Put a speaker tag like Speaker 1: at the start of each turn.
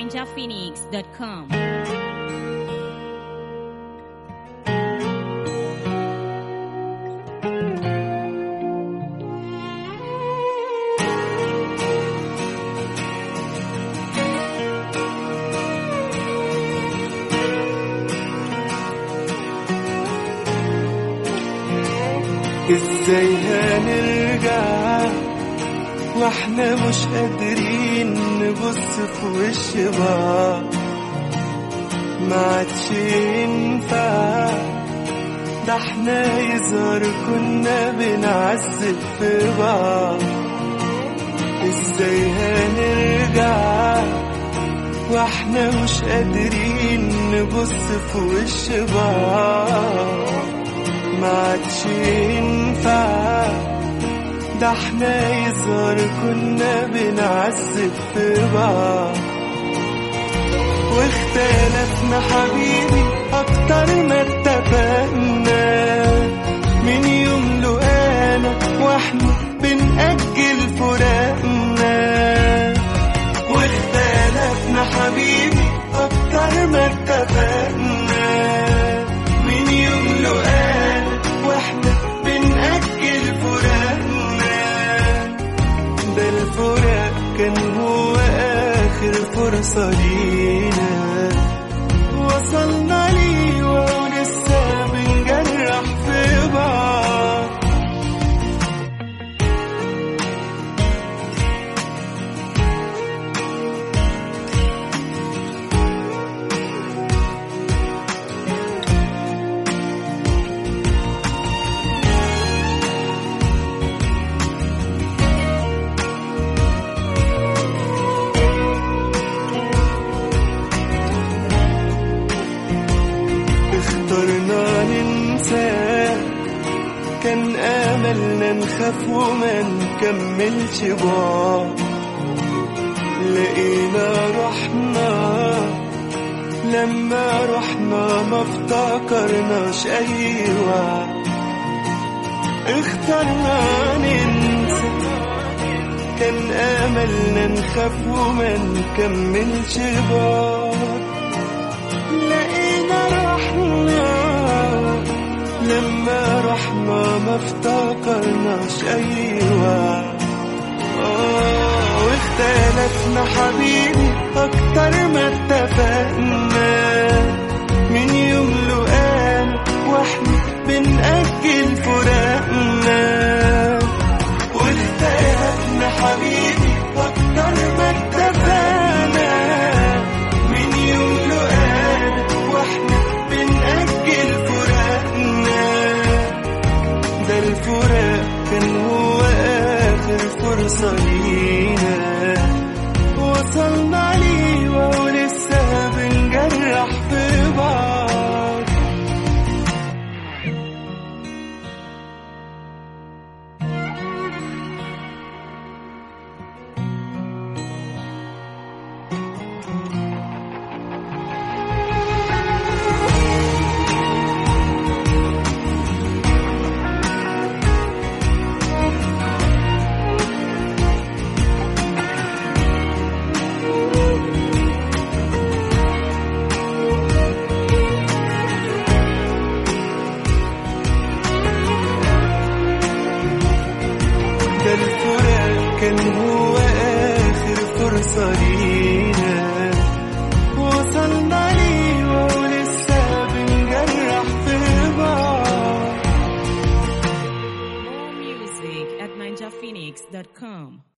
Speaker 1: ninjaphoenix.com.
Speaker 2: ازاي هنرجع واحنا مش قادرين نبص في وش بعض ما عادش ينفع ده احنا يظهر كنا بنعذب في بعض ازاي هنرجع واحنا مش قادرين نبص في وش بعض ما عادش ينفع ده احنا يظهر كنا بنعذب في بعض واختلفنا حبيبي اكتر ما اتفقنا من يوم لقانا واحنا بنأجل فراقنا واختلفنا حبيبي اكتر ما اتفقنا من يوم لقانا واحنا بنأجل فراقنا ده الفراق كان هو آخر فرصة لينا وصلنا ليه ولسه بنجرح في بعض اخترنا ننسى كان املنا نخاف وما نكملش بعض لقينا رحنا لما رحنا ما افتكرناش اي وعد اخترنا ننسى كان املنا نخاف وما نكملش بعض لقينا رحنا لما رحنا ما افتكرناش اي وعد آه واختلفنا حبيبي اكتر ما اتفقنا من يوم لقانا واحنا بنأجل فراقنا واختلفنا حبيبي اكتر ما اتفقنا من يوم لقانا واحنا بنأجل فراقنا ده الفراق كان هو آخر فرصة لينا وصلنا ليه وهو لسه بنجرح في بعض ده الفراق كان هو آخر فرصة لينا وصلنا ليه وهو لسه بنجرح في بعض
Speaker 1: More music at ninjaphoenix.com.